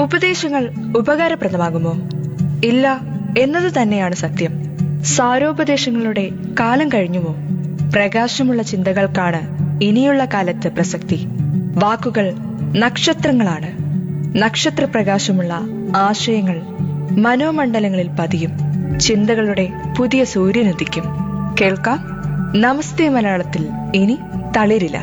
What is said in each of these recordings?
ഉപദേശങ്ങൾ ഉപകാരപ്രദമാകുമോ ഇല്ല എന്നത് തന്നെയാണ് സത്യം സാരോപദേശങ്ങളുടെ കാലം കഴിഞ്ഞുമോ പ്രകാശമുള്ള ചിന്തകൾക്കാണ് ഇനിയുള്ള കാലത്ത് പ്രസക്തി വാക്കുകൾ നക്ഷത്രങ്ങളാണ് നക്ഷത്രപ്രകാശമുള്ള ആശയങ്ങൾ മനോമണ്ഡലങ്ങളിൽ പതിയും ചിന്തകളുടെ പുതിയ സൂര്യനുദിക്കും കേൾക്കാം നമസ്തേ മലയാളത്തിൽ ഇനി തളിരില്ല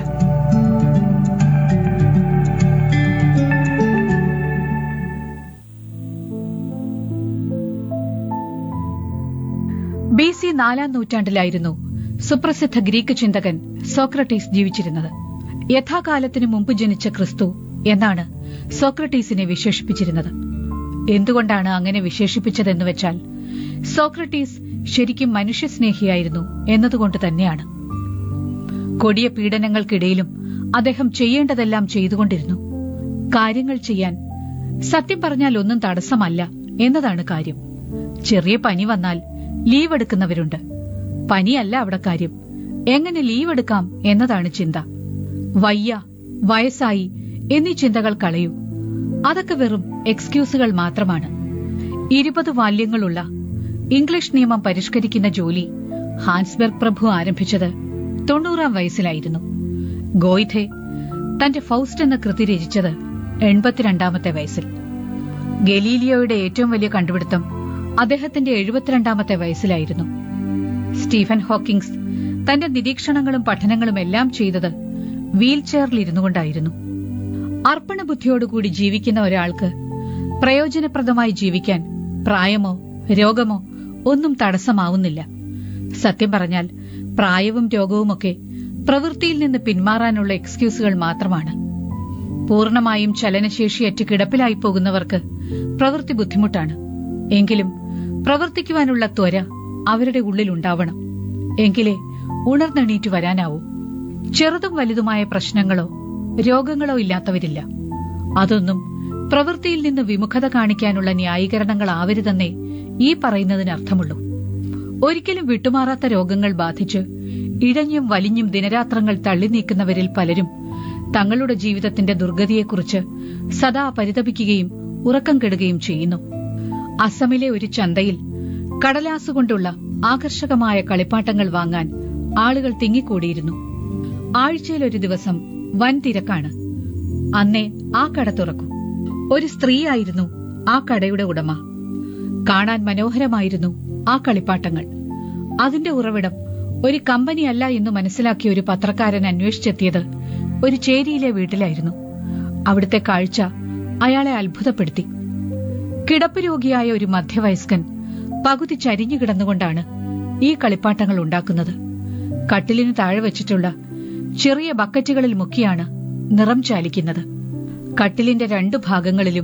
ബി സി നാലാം നൂറ്റാണ്ടിലായിരുന്നു സുപ്രസിദ്ധ ഗ്രീക്ക് ചിന്തകൻ സോക്രട്ടീസ് ജീവിച്ചിരുന്നത് യഥാകാലത്തിനു മുമ്പ് ജനിച്ച ക്രിസ്തു എന്നാണ് സോക്രട്ടീസിനെ വിശേഷിപ്പിച്ചിരുന്നത് എന്തുകൊണ്ടാണ് അങ്ങനെ വിശേഷിപ്പിച്ചതെന്ന് വെച്ചാൽ സോക്രട്ടീസ് ശരിക്കും മനുഷ്യസ്നേഹിയായിരുന്നു എന്നതുകൊണ്ട് തന്നെയാണ് കൊടിയ പീഡനങ്ങൾക്കിടയിലും അദ്ദേഹം ചെയ്യേണ്ടതെല്ലാം ചെയ്തുകൊണ്ടിരുന്നു കാര്യങ്ങൾ ചെയ്യാൻ സത്യം പറഞ്ഞാൽ ഒന്നും തടസ്സമല്ല എന്നതാണ് കാര്യം ചെറിയ പനി വന്നാൽ ലീവ് എടുക്കുന്നവരുണ്ട് പനിയല്ല അവിടെ കാര്യം എങ്ങനെ ലീവ് എടുക്കാം എന്നതാണ് ചിന്ത വയ്യ വയസ്സായി എന്നീ ചിന്തകൾ കളയൂ അതൊക്കെ വെറും എക്സ്ക്യൂസുകൾ മാത്രമാണ് ഇരുപത് വാല്യങ്ങളുള്ള ഇംഗ്ലീഷ് നിയമം പരിഷ്കരിക്കുന്ന ജോലി ഹാൻസ്ബർഗ് പ്രഭു ആരംഭിച്ചത് തൊണ്ണൂറാം വയസ്സിലായിരുന്നു ഗോയിഥെ തന്റെ ഫൌസ്റ്റ് എന്ന കൃതി രചിച്ചത് എൺപത്തിരണ്ടാമത്തെ വയസ്സിൽ ഗലീലിയോയുടെ ഏറ്റവും വലിയ കണ്ടുപിടുത്തം അദ്ദേഹത്തിന്റെ എഴുപത്തിരണ്ടാമത്തെ വയസ്സിലായിരുന്നു സ്റ്റീഫൻ ഹോക്കിംഗ്സ് തന്റെ നിരീക്ഷണങ്ങളും പഠനങ്ങളും എല്ലാം ചെയ്തത് വീൽ ചെയറിലിരുന്നു കൊണ്ടായിരുന്നു അർപ്പണബുദ്ധിയോടുകൂടി ജീവിക്കുന്ന ഒരാൾക്ക് പ്രയോജനപ്രദമായി ജീവിക്കാൻ പ്രായമോ രോഗമോ ഒന്നും തടസ്സമാവുന്നില്ല സത്യം പറഞ്ഞാൽ പ്രായവും രോഗവുമൊക്കെ പ്രവൃത്തിയിൽ നിന്ന് പിന്മാറാനുള്ള എക്സ്ക്യൂസുകൾ മാത്രമാണ് പൂർണ്ണമായും ചലനശേഷിയറ്റ് കിടപ്പിലായി പോകുന്നവർക്ക് പ്രവൃത്തി ബുദ്ധിമുട്ടാണ് എങ്കിലും പ്രവർത്തിക്കുവാനുള്ള ത്വര അവരുടെ ഉള്ളിലുണ്ടാവണം എങ്കിലേ ഉണർന്നെണീറ്റു വരാനാവൂ ചെറുതും വലുതുമായ പ്രശ്നങ്ങളോ രോഗങ്ങളോ ഇല്ലാത്തവരില്ല അതൊന്നും പ്രവൃത്തിയിൽ നിന്ന് വിമുഖത കാണിക്കാനുള്ള ന്യായീകരണങ്ങളാവരുതെന്നേ ഈ പറയുന്നതിന് അർത്ഥമുള്ളൂ ഒരിക്കലും വിട്ടുമാറാത്ത രോഗങ്ങൾ ബാധിച്ച് ഇഴഞ്ഞും വലിഞ്ഞും ദിനരാത്രങ്ങൾ തള്ളി നീക്കുന്നവരിൽ പലരും തങ്ങളുടെ ജീവിതത്തിന്റെ ദുർഗതിയെക്കുറിച്ച് സദാ പരിതപിക്കുകയും ഉറക്കം കെടുകയും ചെയ്യുന്നു അസമിലെ ഒരു ചന്തയിൽ കടലാസുകൊണ്ടുള്ള ആകർഷകമായ കളിപ്പാട്ടങ്ങൾ വാങ്ങാൻ ആളുകൾ തിങ്ങിക്കൂടിയിരുന്നു ആഴ്ചയിൽ ഒരു ദിവസം വൻ തിരക്കാണ് അന്നേ ആ കട തുറക്കും ഒരു സ്ത്രീയായിരുന്നു ആ കടയുടെ ഉടമ കാണാൻ മനോഹരമായിരുന്നു ആ കളിപ്പാട്ടങ്ങൾ അതിന്റെ ഉറവിടം ഒരു കമ്പനിയല്ല എന്ന് മനസ്സിലാക്കിയ ഒരു പത്രക്കാരൻ അന്വേഷിച്ചെത്തിയത് ഒരു ചേരിയിലെ വീട്ടിലായിരുന്നു അവിടുത്തെ കാഴ്ച അയാളെ അത്ഭുതപ്പെടുത്തി കിടപ്പ് രോഗിയായ ഒരു മധ്യവയസ്കൻ പകുതി ചരിഞ്ഞു കിടന്നുകൊണ്ടാണ് ഈ കളിപ്പാട്ടങ്ങൾ ഉണ്ടാക്കുന്നത് കട്ടിലിന് താഴെ വെച്ചിട്ടുള്ള ചെറിയ ബക്കറ്റുകളിൽ മുക്കിയാണ് നിറം ചാലിക്കുന്നത് കട്ടിലിന്റെ രണ്ടു ഭാഗങ്ങളിലും